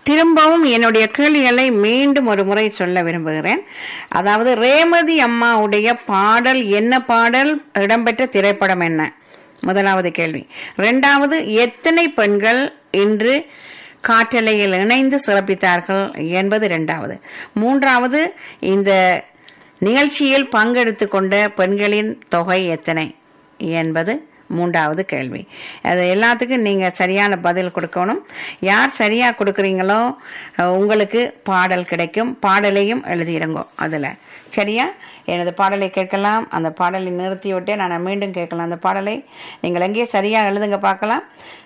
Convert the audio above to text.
திரும்பவும் என்னுடைய கேள்விகளை மீண்டும் ஒரு முறை சொல்ல விரும்புகிறேன் அதாவது ரேமதி அம்மாவுடைய பாடல் என்ன பாடல் இடம்பெற்ற திரைப்படம் என்ன முதலாவது கேள்வி இரண்டாவது எத்தனை பெண்கள் இன்று காற்றலையில் இணைந்து சிறப்பித்தார்கள் என்பது இரண்டாவது மூன்றாவது இந்த நிகழ்ச்சியில் பங்கெடுத்து கொண்ட பெண்களின் தொகை எத்தனை என்பது மூன்றாவது கேள்வி அது எல்லாத்துக்கும் நீங்க சரியான பதில் கொடுக்கணும் யார் சரியா கொடுக்குறீங்களோ அஹ், உங்களுக்கு பாடல் கிடைக்கும் பாடலையும் எழுதிடுங்க அதுல சரியா எனது பாடலை கேட்கலாம் அந்த பாடலை நிறுத்தி விட்டு நான் மீண்டும் கேட்கலாம் அந்த பாடலை நீங்கள் எங்கேயே சரியா எழுதுங்க பார்க்கலாம்